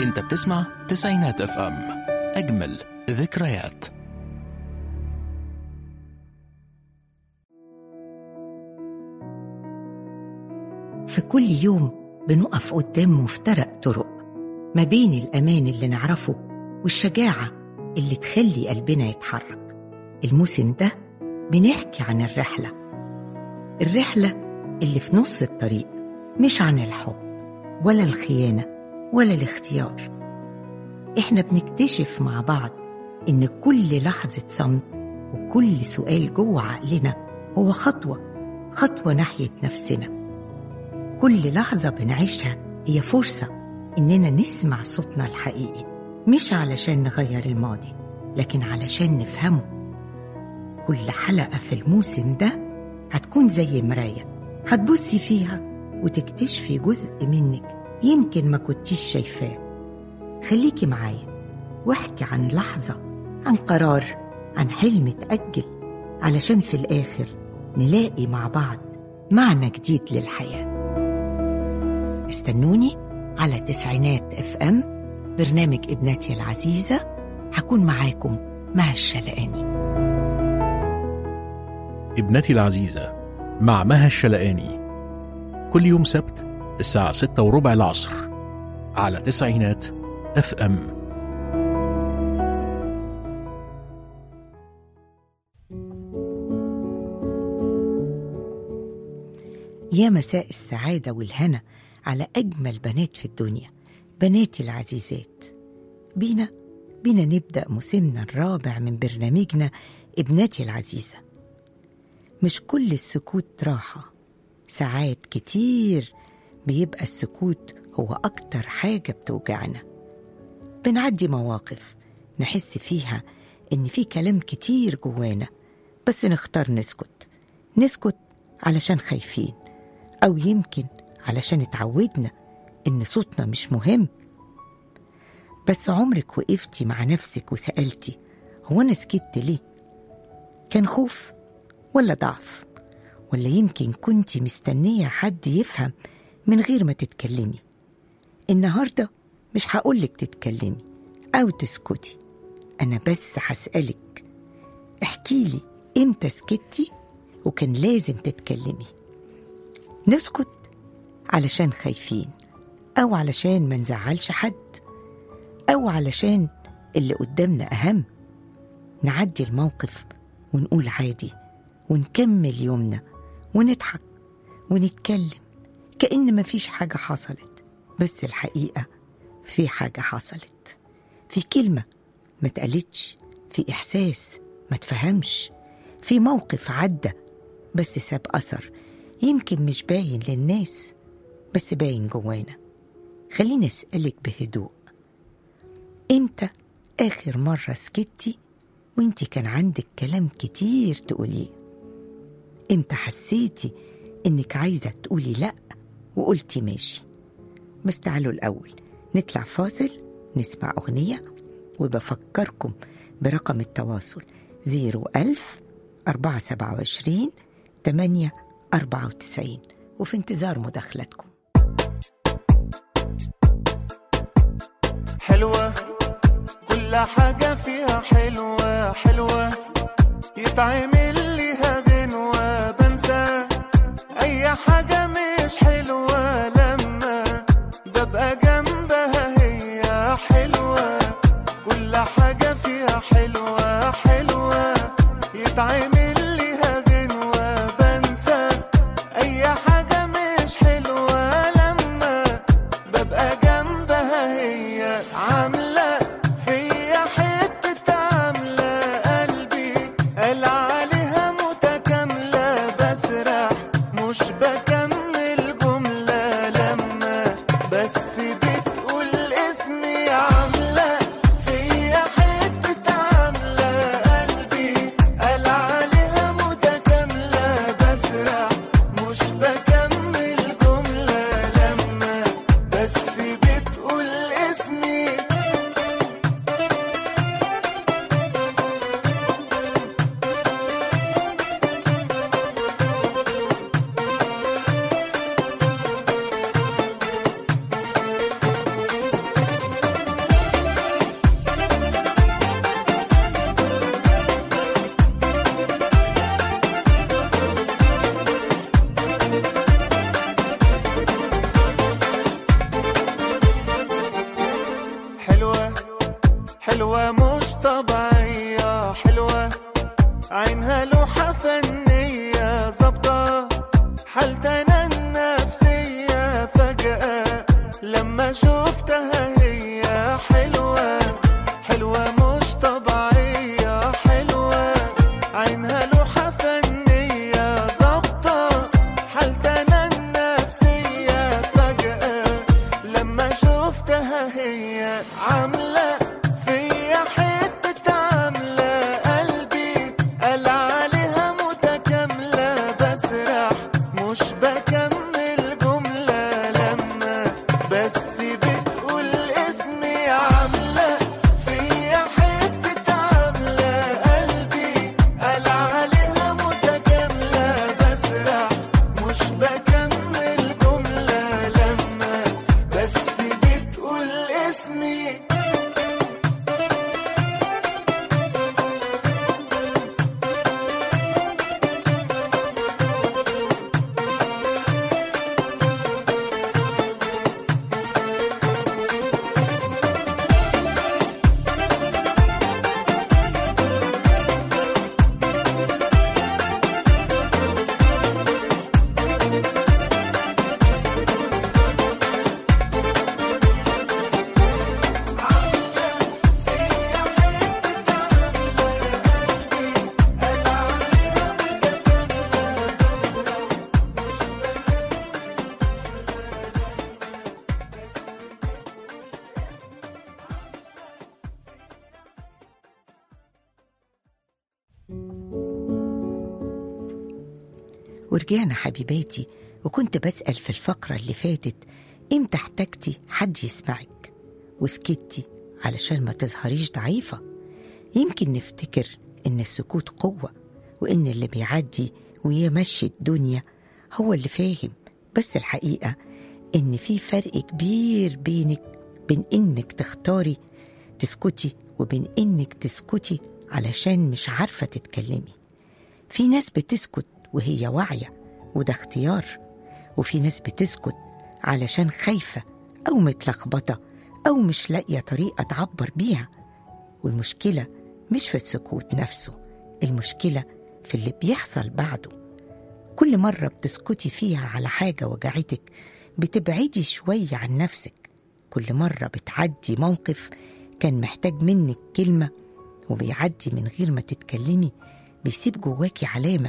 انت بتسمع تسعينات اف ام اجمل ذكريات في كل يوم بنقف قدام مفترق طرق ما بين الأمان اللي نعرفه والشجاعة اللي تخلي قلبنا يتحرك الموسم ده بنحكي عن الرحلة الرحلة اللي في نص الطريق مش عن الحب ولا الخيانة ولا الاختيار احنا بنكتشف مع بعض إن كل لحظة صمت وكل سؤال جوه عقلنا هو خطوة خطوة ناحية نفسنا كل لحظة بنعيشها هي فرصة إننا نسمع صوتنا الحقيقي مش علشان نغير الماضي لكن علشان نفهمه كل حلقة في الموسم ده هتكون زي مراية هتبصي فيها وتكتشفي جزء منك يمكن ما كنتيش شايفاه خليكي معايا واحكي عن لحظة عن قرار عن حلم اتأجل علشان في الآخر نلاقي مع بعض معنى جديد للحياه استنوني على تسعينات اف ام برنامج ابنتي العزيزة هكون معاكم مع الشلقاني ابنتي العزيزة مع مها الشلقاني كل يوم سبت الساعة ستة وربع العصر على تسعينات اف ام يا مساء السعادة والهنا على أجمل بنات في الدنيا بناتي العزيزات بينا بينا نبدأ موسمنا الرابع من برنامجنا ابنتي العزيزة مش كل السكوت راحة ساعات كتير بيبقى السكوت هو أكتر حاجة بتوجعنا بنعدي مواقف نحس فيها إن في كلام كتير جوانا بس نختار نسكت نسكت علشان خايفين أو يمكن علشان اتعودنا إن صوتنا مش مهم بس عمرك وقفتي مع نفسك وسألتي هو أنا سكت ليه؟ كان خوف ولا ضعف ولا يمكن كنتي مستنية حد يفهم من غير ما تتكلمي النهاردة مش هقولك تتكلمي أو تسكتي أنا بس هسألك احكيلي إمتى سكتي وكان لازم تتكلمي نسكت علشان خايفين أو علشان ما نزعلش حد أو علشان اللي قدامنا أهم نعدي الموقف ونقول عادي ونكمل يومنا ونضحك ونتكلم كأن مفيش حاجة حصلت بس الحقيقة في حاجة حصلت في كلمة ما اتقالتش في إحساس ما تفهمش في موقف عدى بس ساب أثر يمكن مش باين للناس بس باين جوانا خليني أسألك بهدوء إمتى آخر مرة سكتي وإنتي كان عندك كلام كتير تقوليه إمتى حسيتي إنك عايزة تقولي لأ وقلتي ماشي بس تعالوا الأول نطلع فاصل نسمع أغنية وبفكركم برقم التواصل زيرو ألف أربعة سبعة وعشرين تمانية أربعة وتسعين وفي انتظار مداخلتكم حلوة كل حاجة فيها حلوة حلوة يتعمل ليها غنوة بنسى أي حاجة مش حلوة لما ببقى جنبها هي حلوة كل حاجة فيها حلوة حلوة يتعمل ليها غنوة بنسى أي حاجة مش حلوة لما ببقى جنبها هي عاملة فيا حتة عاملة قلبي قال عليها متكاملة بسرح مش بكمل عاملة فيا حتة عاملة قلبي قال عليها متكاملة بسرح مش بكمل جملة لما بس بتقول اسمي عاملة فيا حتة عاملة قلبي قال عليها متكاملة بسرح مش بكمل جملة لما بس بتقول اسمي ورجعنا حبيباتي وكنت بسأل في الفقرة اللي فاتت امتى احتجتي حد يسمعك وسكتي علشان ما تظهريش ضعيفة يمكن نفتكر إن السكوت قوة وإن اللي بيعدي ويمشي الدنيا هو اللي فاهم بس الحقيقة إن في فرق كبير بينك بين إنك تختاري تسكتي وبين إنك تسكتي علشان مش عارفة تتكلمي في ناس بتسكت وهي واعية وده اختيار وفي ناس بتسكت علشان خايفة أو متلخبطة أو مش لاقية طريقة تعبر بيها والمشكلة مش في السكوت نفسه المشكلة في اللي بيحصل بعده كل مرة بتسكتي فيها على حاجة وجعتك بتبعدي شوية عن نفسك كل مرة بتعدي موقف كان محتاج منك كلمة وبيعدي من غير ما تتكلمي بيسيب جواكي علامة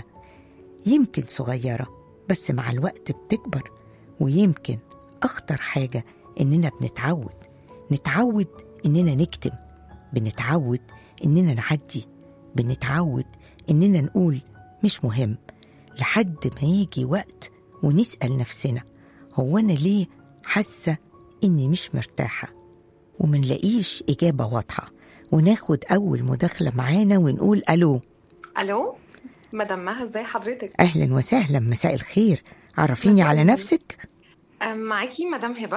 يمكن صغيرة بس مع الوقت بتكبر ويمكن أخطر حاجة إننا بنتعود نتعود إننا نكتم بنتعود إننا نعدي بنتعود إننا نقول مش مهم لحد ما يجي وقت ونسأل نفسنا هو أنا ليه حاسة إني مش مرتاحة ومنلاقيش إجابة واضحة وناخد أول مداخلة معانا ونقول ألو الو مدام مها ازي حضرتك أهلا وسهلا مساء الخير عرفيني مساء على النور. نفسك أم، معاكي مدام هبه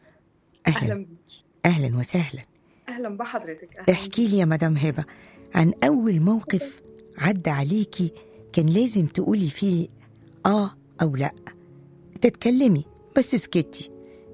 أهلا اهلا بيكي أهلا وسهلا اهلا بحضرتك أهلاً احكي لي يا مدام هبة عن أول موقف عدى عليكي كان لازم تقولي فيه آه أو لأ تتكلمي بس سكتي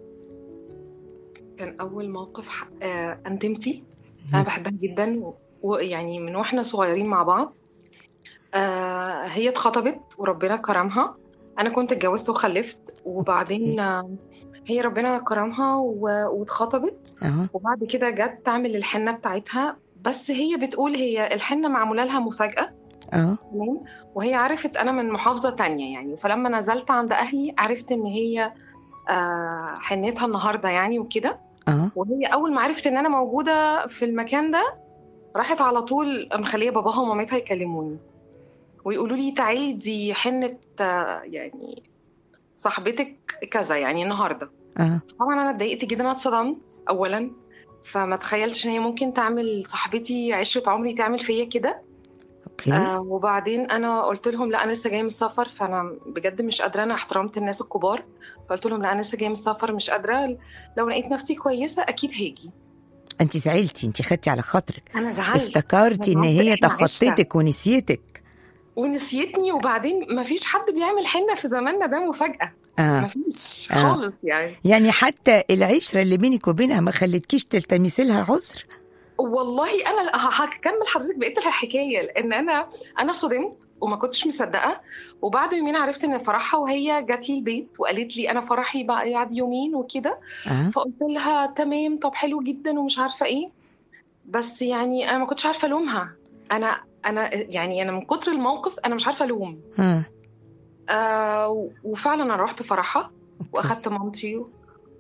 كان اول موقف ح- آه، انتمتي انا بحبها جدا و- ويعني من واحنا صغيرين مع بعض آه، هي اتخطبت وربنا كرمها انا كنت اتجوزت وخلفت وبعدين آه، هي ربنا كرمها و- واتخطبت اه وبعد كده جت تعمل الحنه بتاعتها بس هي بتقول هي الحنه معموله لها مفاجاه اه تمام وهي عرفت انا من محافظه تانية يعني فلما نزلت عند اهلي عرفت ان هي آه، حنتها النهارده يعني وكده اه وهي اول ما عرفت ان انا موجوده في المكان ده راحت على طول مخليه باباها ومامتها يكلموني ويقولوا لي تعالي دي حنه آه، يعني صاحبتك كذا يعني النهارده اه طبعا انا اتضايقت جدا انا اتصدمت اولا فما تخيلتش ان هي ممكن تعمل صاحبتي عشره عمري تعمل فيا كده اوكي آه وبعدين انا قلت لهم لا انا لسه جايه من السفر فانا بجد مش قادره انا احترمت الناس الكبار فقلت لهم لا انا لسه جايه من السفر مش قادره لو لقيت نفسي كويسه اكيد هاجي انت زعلتي انت خدتي على خاطرك انا زعلت افتكرتي ان أنا هي إحنا عشرة. تخطيتك ونسيتك ونسيتني وبعدين ما فيش حد بيعمل حنه في زماننا ده مفاجاه ما اه فيش آه. خالص يعني يعني حتى العشرة اللي بينك وبينها ما خلتكيش تلتمسي لها عذر والله انا ه- هكمل حضرتك بقيه الحكايه لان انا انا صدمت وما كنتش مصدقه وبعد يومين عرفت ان فرحها وهي جات لي البيت وقالت لي انا فرحي بقى بعد يومين وكده اه فقلت لها تمام طب حلو جدا ومش عارفه ايه بس يعني انا ما كنتش عارفه الومها انا انا يعني انا من كتر الموقف انا مش عارفه الوم اه آه وفعلا انا رحت فرحها أوكي. واخدت مامتي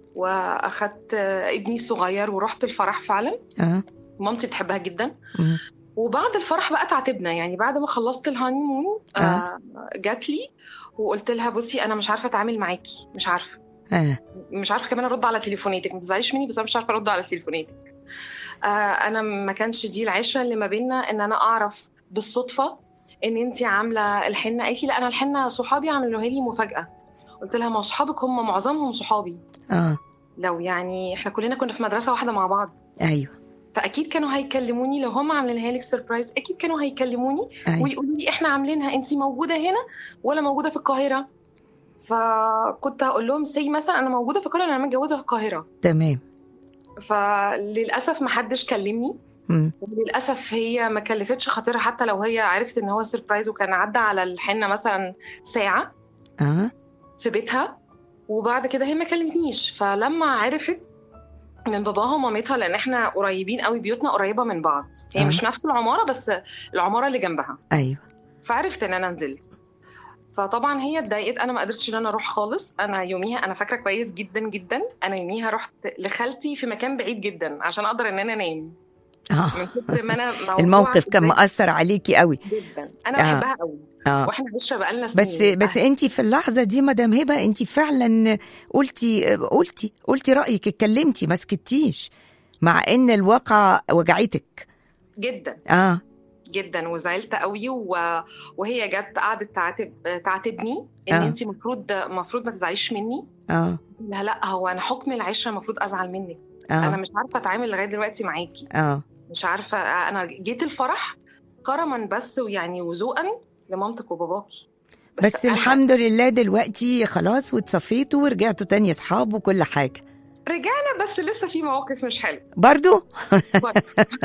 واخدت آه، ابني الصغير ورحت الفرح فعلا اه مامتي بتحبها جدا مم. وبعد الفرح بقى تعاتبنا يعني بعد ما خلصت الهانيمون آه. آه جات لي وقلت لها بصي انا مش عارفه اتعامل معاكي مش عارفه اه مش عارفه كمان ارد على تليفوناتك ما تزعليش مني بس انا مش عارفه ارد على تليفوناتك آه انا ما كانش دي العشره اللي ما بيننا ان انا اعرف بالصدفه ان انت عامله الحنه قالت لي لا انا الحنه صحابي عملوها لي مفاجاه قلت لها ما صحابك هم معظمهم صحابي اه لو يعني احنا كلنا كنا في مدرسه واحده مع بعض ايوه فاكيد كانوا هيكلموني لو هم عاملينها لك سربرايز اكيد كانوا هيكلموني ايوه ويقولوا لي احنا عاملينها انت موجوده هنا ولا موجوده في القاهره فكنت هقول لهم سي مثلا انا موجوده في القاهره لأن انا متجوزه في القاهره تمام فللاسف ما حدش كلمني مم. وللاسف هي ما كلفتش خاطرها حتى لو هي عرفت ان هو سربرايز وكان عدى على الحنه مثلا ساعه اه في بيتها وبعد كده هي ما كلمتنيش فلما عرفت من باباها ومامتها لان احنا قريبين قوي بيوتنا قريبه من بعض هي آه. مش نفس العماره بس العماره اللي جنبها ايوه فعرفت ان انا نزلت فطبعا هي اتضايقت انا ما قدرتش ان انا اروح خالص انا يوميها انا فاكره كويس جدا جدا انا يوميها رحت لخالتي في مكان بعيد جدا عشان اقدر ان انا انام اه من كتر ما انا موضوع الموقف كان اتضايقت مؤثر عليكي قوي جدا انا آه. بحبها قوي اه واحنا عشره بقالنا سنين بس بس انت في اللحظه دي مدام هبه انت فعلا قلتي قلتي قلتي رايك اتكلمتي ما سكتيش مع ان الواقع وجعتك جدا اه جدا وزعلت قوي و... وهي جت قعدت تعاتب تعاتبني ان آه. انت المفروض المفروض ما تزعليش مني اه لا لا هو انا حكم العشره المفروض ازعل منك انا اه مش عارفه اتعامل لغايه دلوقتي معاكي اه مش عارفه انا جيت الفرح كرما بس ويعني وذوقا لمامتك وباباكي بس أنا- الحمد لله دلوقتي خلاص واتصفيتوا ورجعتوا تاني اصحاب وكل حاجه رجعنا بس لسه في مواقف مش حلوه برضو برضه.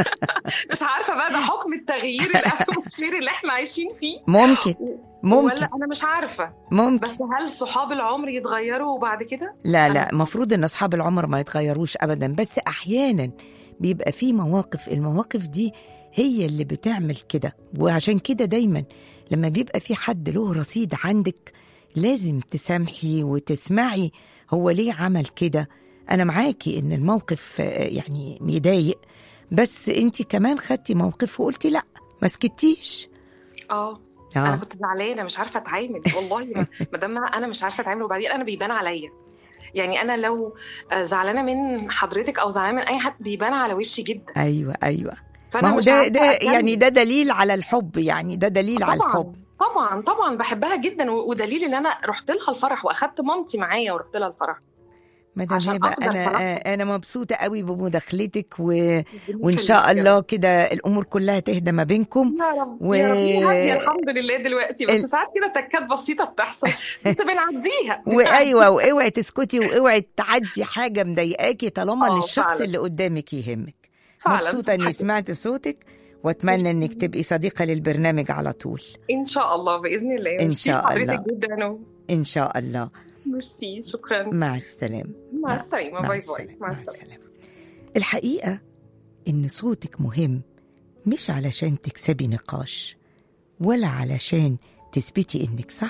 مش عارفه بقى ده حكم التغيير الاتموسفير اللي احنا عايشين فيه ممكن ممكن ولا انا مش عارفه ممكن بس هل صحاب العمر يتغيروا بعد كده لا أنا- لا المفروض ان اصحاب العمر ما يتغيروش ابدا بس احيانا بيبقى في مواقف المواقف دي هي اللي بتعمل كده وعشان كده دايما لما بيبقى في حد له رصيد عندك لازم تسامحي وتسمعي هو ليه عمل كده انا معاكي ان الموقف آه، يعني يضايق بس انت كمان خدتي موقف وقلتي لا ما سكتيش اه انا اه كنت زعلانه مش عارفه اتعامل والله ما- ما دام انا مش عارفه اتعامل وبعدين انا بيبان عليا يعني انا لو آه، زعلانه من حضرتك او زعلانه من اي حد بيبان على وشي جدا ايوه ايوه فانا ما هو مش ده عارفة ده أكمل. يعني ده دليل على الحب يعني ده دليل على طبعا الحب طبعا طبعا بحبها جدا و- ودليل ان انا رحت لها الفرح واخدت مامتي معايا ورحت لها الفرح مدام عشان هبه أقدر انا خلاص. انا مبسوطه قوي بمداخلتك و... وان شاء الله كده الامور كلها تهدى ما بينكم يا رب و- يا رب هي هاديه الحمد لله دلوقتي بس ال- ساعات كده تكات بسيطه بتحصل بس بنعديها وايوه واوعي تسكتي واوعي تعدي حاجه مضايقاكي طالما ان آه، الشخص فعلا. اللي قدامك يهمك فعلا مبسوطه اني حاجة. سمعت صوتك واتمنى انك تبقي صديقه للبرنامج على طول ان شاء الله باذن الله إن ميرسي شاء لحضرتك الله. جدا و- ان شاء الله ميرسي شكرا مع السلامه مع السلامه مع باي باي السلامه مع مع السلامه السلامه الحقيقه ان صوتك مهم مش علشان تكسبي نقاش ولا علشان تثبتي انك صح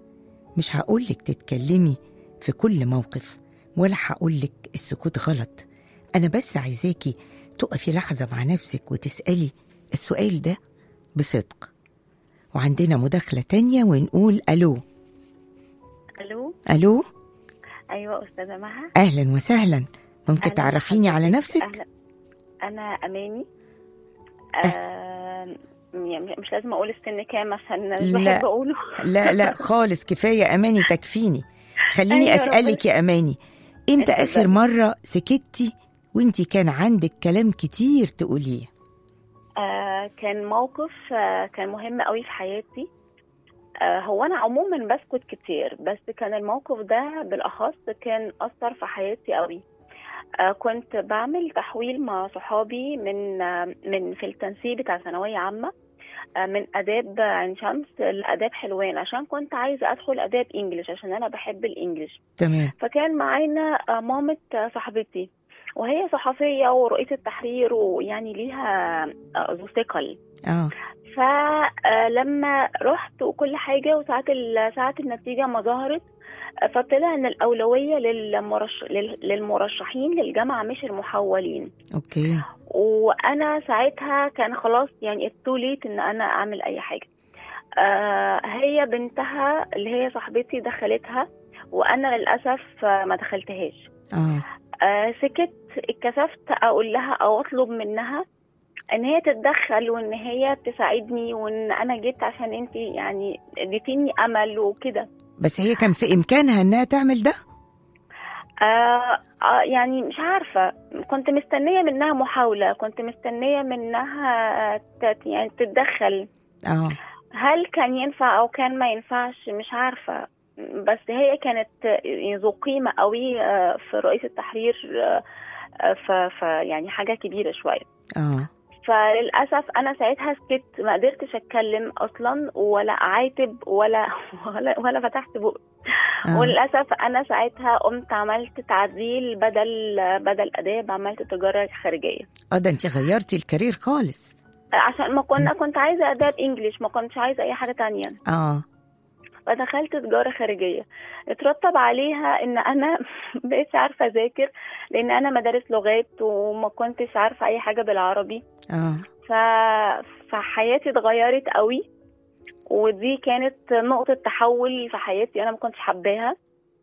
مش هقولك تتكلمي في كل موقف ولا هقولك السكوت غلط انا بس عايزاكي تقفي لحظه مع نفسك وتسالي السؤال ده بصدق وعندنا مداخله تانية ونقول الو الو الو ايوه استاذه مها اهلا وسهلا ممكن أهلاً تعرفيني على بحضرتك. نفسك أهلا. انا اماني آه يعني مش لازم اقول السن كام عشان مش لا. بحب اقوله لا لا خالص كفايه اماني تكفيني خليني أيوة، اسالك يا اماني امتى اتفضلي. اخر مره سكتي وانتي كان عندك كلام كتير تقوليه آه كان موقف آه كان مهم قوي في حياتي آه هو انا عموما بسكت كتير بس كان الموقف ده بالاخص كان اثر في حياتي قوي آه كنت بعمل تحويل مع صحابي من آه من في التنسيق بتاع ثانويه عامه آه من اداب عين شمس لاداب حلوان عشان كنت عايزه ادخل اداب انجليش عشان انا بحب الانجليش تمام فكان معانا آه، مامة آه، صاحبتي وهي صحفية ورؤية التحرير ويعني ليها آه، ذو ثقل اه فلما رحت وكل حاجة وساعة ال- ساعة النتيجة ما ظهرت فطلع ان الاولويه للمرش... لل- للمرشحين للجامعه مش المحولين اوكي وانا ساعتها كان خلاص يعني تو ليت ان انا اعمل اي حاجه آه هي بنتها اللي هي صاحبتي دخلتها وانا للاسف آه، ما دخلتهاش اه آه سكت اتكسفت اقول لها او اطلب منها ان هي تتدخل وان هي تساعدني وان انا جيت عشان انت يعني اديتيني امل وكده بس هي كان في امكانها انها تعمل ده آه آه يعني مش عارفة كنت مستنية منها محاولة كنت مستنية منها تت يعني تتدخل اه هل كان ينفع أو كان ما ينفعش مش عارفة بس هي كانت ذو قيمة قوي آه، في رئيس التحرير آه، آه، ف ف يعني حاجة كبيرة شوية اه فللأسف أنا ساعتها سكت ما قدرتش أتكلم أصلا ولا أعاتب ولا ولا, ولا فتحت بق آه. وللأسف أنا ساعتها قمت عملت تعديل بدل بدل آداب عملت تجارة خارجية اه ده انت غيرتي الكارير خالص عشان ما كنا كنت عايزة آداب إنجليش ما كنتش عايزة أي حاجة تانية اه فدخلت تجارة خارجية اترتب عليها ان انا مبقتش عارفة اذاكر لان انا مدارس لغات وما كنتش عارفة اي حاجة بالعربي اه ف... فحياتي اتغيرت قوي ودي كانت نقطة تحول في حياتي انا ما كنتش حباها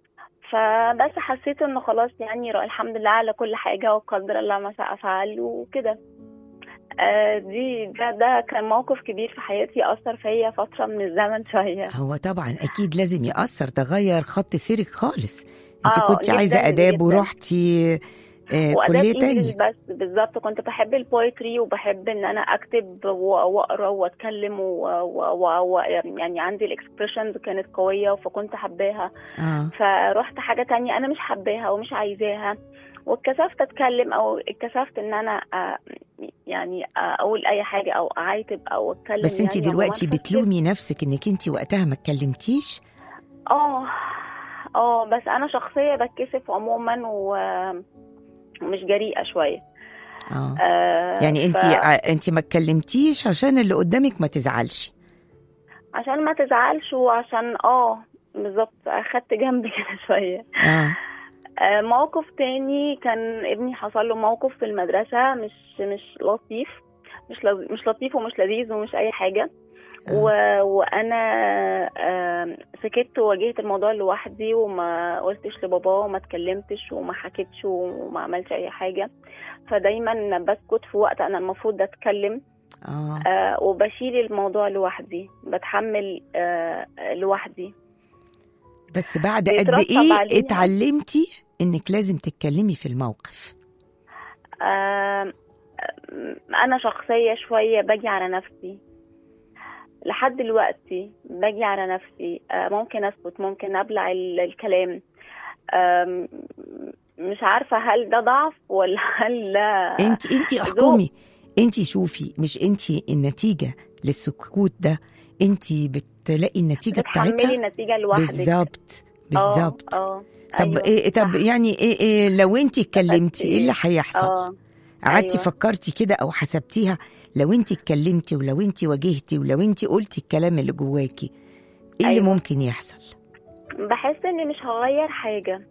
فبس حسيت انه خلاص يعني رأي الحمد لله على كل حاجة وقدر الله ما شاء فعل وكده آه، دي ده ده كان موقف كبير في حياتي أثر فيا فترة من الزمن شوية هو طبعا اكيد لازم ياثر ده غير خط سيرك خالص انت آه، كنت جداً عايزه اداب جداً. ورحتي آه واداب كليه انجلش تانية بس بالظبط كنت بحب البويتري وبحب ان انا اكتب و- واقرا واتكلم و... و... و... و... يعني عندي الاكسبريشنز كانت قويه فكنت حباها اه فرحت حاجه تانية انا مش حباها ومش عايزاها واتكسفت اتكلم او اتكسفت ان انا آه، يعني آه، اقول اي حاجه او اعاتب او اتكلم بس انت يعني دلوقتي عموماً بتلومي نفسك انك انت وقتها ما اتكلمتيش اه اه بس انا شخصيه بتكسف عموما و... ومش جريئه شويه اه آه يعني انت ف- انت ما اتكلمتيش عشان اللي قدامك ما تزعلش عشان ما تزعلش وعشان اه بالظبط اخدت جنب كده شويه اه آه، موقف تاني كان ابني حصل له موقف في المدرسة مش مش لطيف مش لز... مش لطيف ومش لذيذ ومش أي حاجة و... وأنا آم، سكت وواجهت الموضوع لوحدي وما قلتش لباباه وما اتكلمتش وما حكيتش وما عملتش أي حاجة فدايما بسكت في وقت أنا المفروض أتكلم اه آه، وبشيل الموضوع لوحدي بتحمل آه، لوحدي بس بعد قد بيترتب ايه عليها- اتعلمتي انك لازم تتكلمي في الموقف آم، أنا شخصية شوية باجي على نفسي لحد دلوقتي باجي على نفسي آه، ممكن أسكت ممكن أبلع ال- الكلام آم، مش عارفة هل ده ضعف ولا هل ده انت انت احكمي انت شوفي مش انت النتيجه للسكوت ده انت بتلاقي النتيجه بتحملي بتاعتها النتيجة لوحدك بالظبط آه، بالظبط اه طب أيوة، ايه طب صح. يعني ايه, إيه لو انت اتكلمتي ايه اللي هيحصل اه قعدتي أيوة. فكرتي كده او حسبتيها لو انت اتكلمتي ولو انت واجهتي ولو انت قلتي الكلام اللي جواكي ايه اللي أيوة. ممكن يحصل بحس اني مش هغير حاجة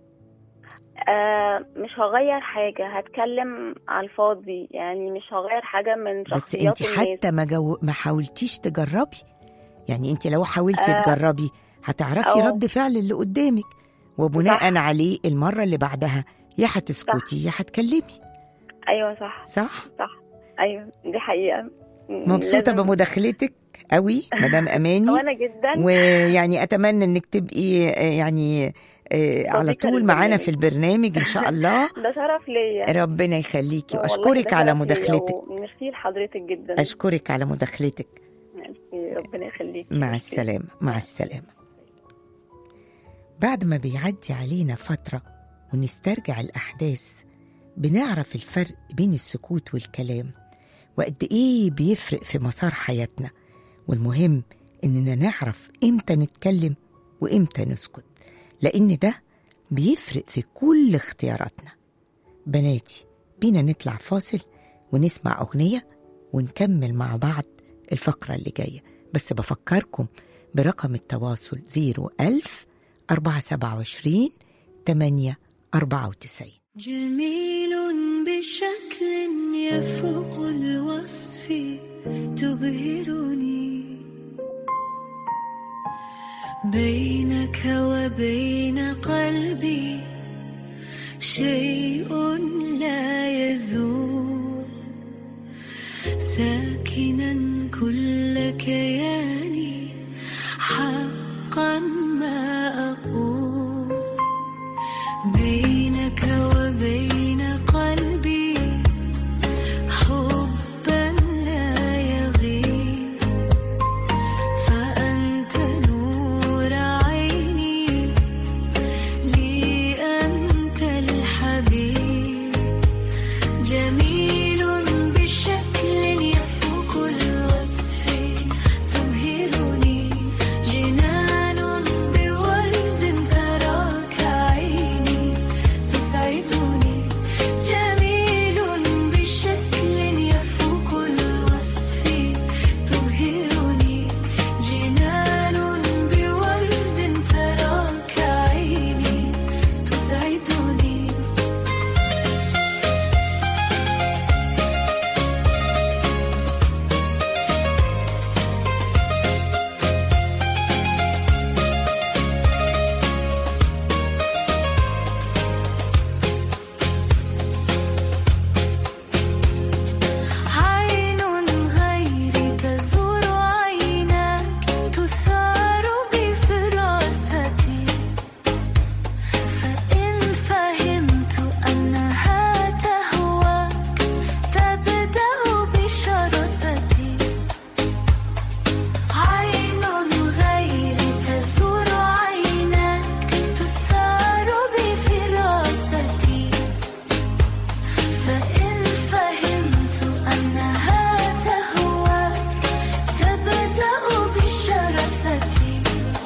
آه مش هغير حاجة هتكلم على الفاضي يعني مش هغير حاجة من بس شخصيات انت الناس حتى ما جو... ما حاولتيش تجربي يعني انت لو حاولتي آه. تجربي هتعرفي أه. رد فعل اللي قدامك وبناء عليه المره اللي بعدها يا هتسكتي يا هتكلمي ايوه صح صح صح ايوه دي حقيقة مبسوطه لازم- بمداخلتك قوي مدام اماني وانا جدا ويعني اتمنى انك تبقي آه، يعني آه، على صديقة طول معانا للبرنامج. في البرنامج ان شاء الله ده شرف ليا ربنا يخليكي والله واشكرك ده على شرف ليا مداخلتك وميرسي لحضرتك جدا اشكرك على مداخلتك ميرسي ربنا يخليك مع السلامة مع السلامة بعد ما بيعدي علينا فترة ونسترجع الأحداث بنعرف الفرق بين السكوت والكلام وقد إيه بيفرق في مسار حياتنا والمهم إننا نعرف إمتى نتكلم وإمتى نسكت لأن ده بيفرق في كل اختياراتنا بناتي بينا نطلع فاصل ونسمع أغنية ونكمل مع بعض الفقرة اللي جاية بس بفكركم برقم التواصل 01000 427 8 94 جميل بشكل يفوق الوصف تبهرني بينك وبين قلبي شيء لا يزول ساكنا كل كياني حقا ما أقول بينك وبين قلبي حبا لا يغيب فأنت نور عيني لي أنت الحبيب جميل بشكل يفوق الوصف تبهرني جنان بورد تراك عيني تسعدني جميل بشكل يفوق الوصف تبهرني جنان بورد تراك عيني تسعدني عين غيري تزور عيناك تثار بفراستي فإن فهمت أنها تهواك تبدأ بشرستي عين غيري تزور عيناك تثار بفراستي فإن فهمت أنها تهواك تبدأ بشرستي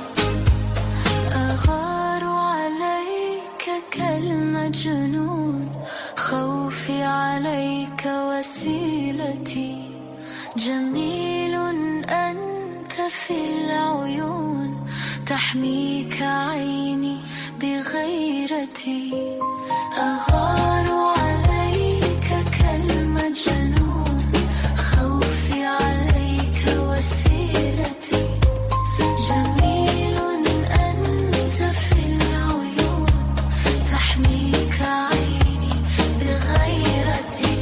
أغار عليك كالمجنون خوفي عليك وسيلتي جميل أنت في العيون تحميك عيني بغيرتي أغار عليك كالمجنون خوفي عليك وسيلتي جميل أنت في العيون تحميك عيني بغيرتي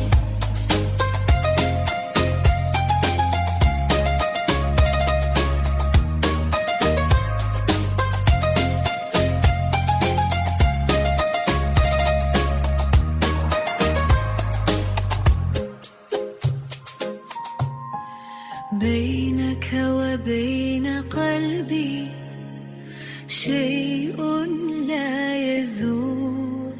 بينك وبين قلبي شيء لا يزول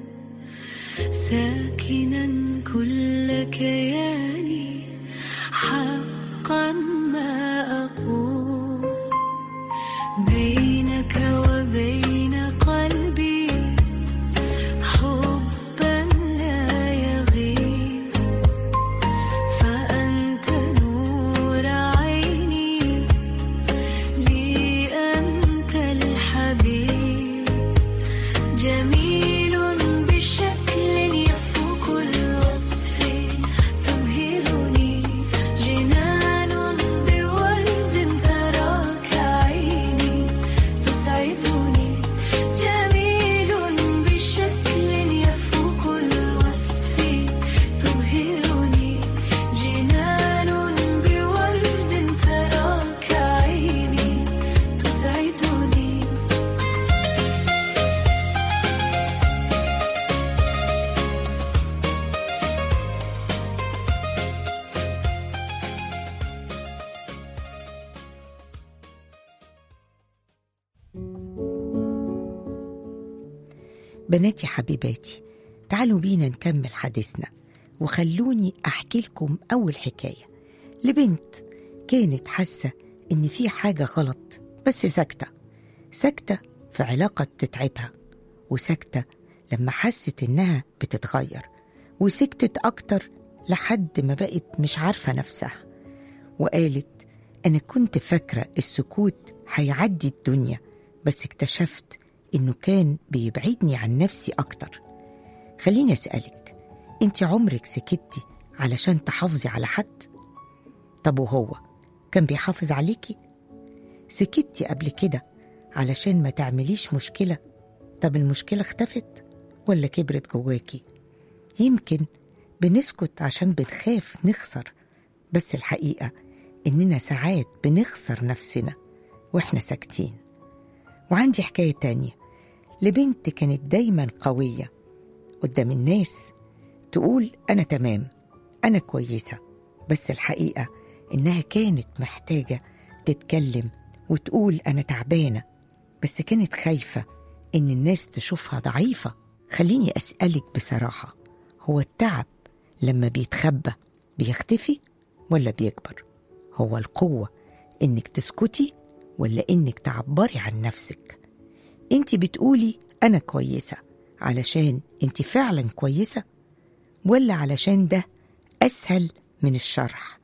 ساكنا كل كياني حقا ما أقول بينك وبين قلبي حبا لا يغيب فأنت نور عيني لي أنت الحبيب جميل بشكل يفوق الوصف تبهرني جنان بورد تراك عيني تسعدني جميل بشكل يفوق الوصف تبهرني جنان بورد تراك عيني تسعدني بناتي حبيباتي تعالوا بينا نكمل حديثنا وخلوني أحكي لكم أول حكاية لبنت كانت حاسة إن في حاجة غلط بس ساكتة ساكتة في علاقة بتتعبها وساكتة لما حست إنها بتتغير وسكتت أكتر لحد ما بقت مش عارفة نفسها وقالت أنا كنت فاكرة السكوت هيعدي الدنيا بس اكتشفت إنه كان بيبعدني عن نفسي أكتر خليني أسألك أنت عمرك سكتي علشان تحافظي على حد؟ طب وهو كان بيحافظ عليكي؟ سكتي قبل كده علشان ما تعمليش مشكلة طب المشكلة اختفت ولا كبرت جواكي؟ يمكن بنسكت عشان بنخاف نخسر بس الحقيقة إننا ساعات بنخسر نفسنا وإحنا ساكتين وعندي حكاية تانية لبنت كانت دايما قوية قدام الناس تقول أنا تمام أنا كويسة بس الحقيقة إنها كانت محتاجة تتكلم وتقول أنا تعبانة بس كانت خايفة إن الناس تشوفها ضعيفة خليني أسألك بصراحة هو التعب لما بيتخبى بيختفي ولا بيكبر هو القوة إنك تسكتي ولا إنك تعبري عن نفسك انت بتقولي أنا كويسة علشان انت فعلا كويسة ولا علشان ده أسهل من الشرح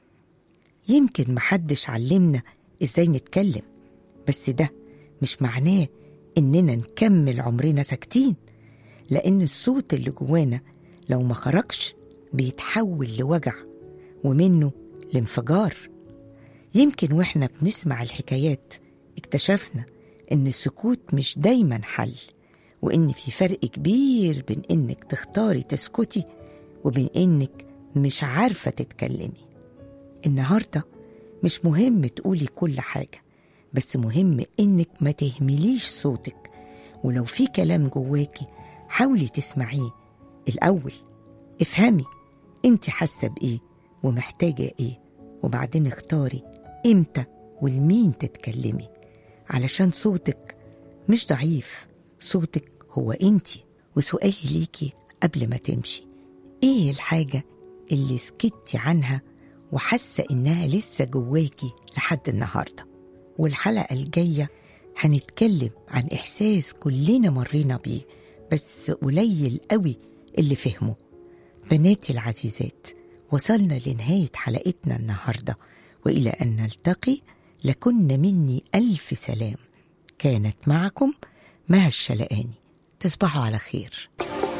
يمكن محدش علمنا إزاي نتكلم بس ده مش معناه إننا نكمل عمرنا ساكتين لأن الصوت اللي جوانا لو ما خرجش بيتحول لوجع ومنه لانفجار يمكن واحنا بنسمع الحكايات اكتشفنا ان السكوت مش دايما حل وان في فرق كبير بين انك تختاري تسكتي وبين انك مش عارفه تتكلمي النهارده مش مهم تقولي كل حاجه بس مهم انك ما تهمليش صوتك ولو في كلام جواكي حاولي تسمعيه الاول افهمي انت حاسه بايه ومحتاجه ايه وبعدين اختاري امتى والمين تتكلمي علشان صوتك مش ضعيف صوتك هو انتي وسؤالي ليكي قبل ما تمشي ايه الحاجة اللي سكتي عنها وحاسة انها لسه جواكي لحد النهاردة والحلقة الجاية هنتكلم عن إحساس كلنا مرينا بيه بس قليل قوي اللي فهمه بناتي العزيزات وصلنا لنهاية حلقتنا النهاردة وإلى أن نلتقي لكن مني ألف سلام كانت معكم مها الشلقاني تصبحوا على خير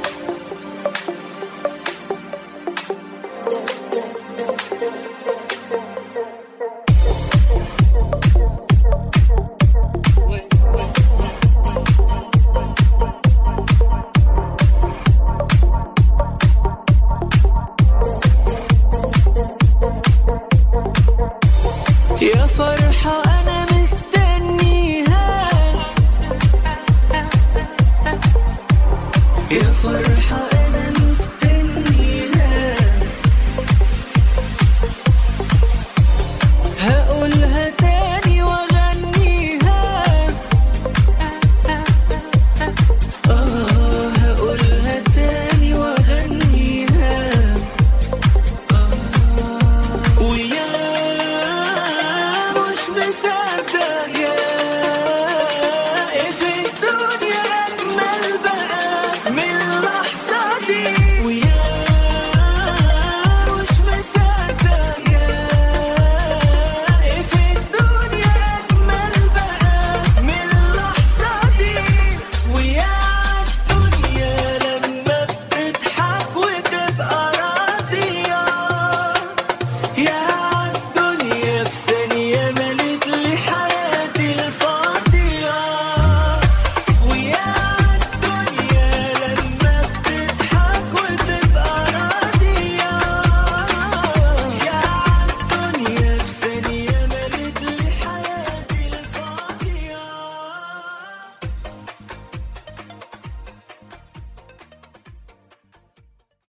يا فرحة أنا مستنيها يا فرحة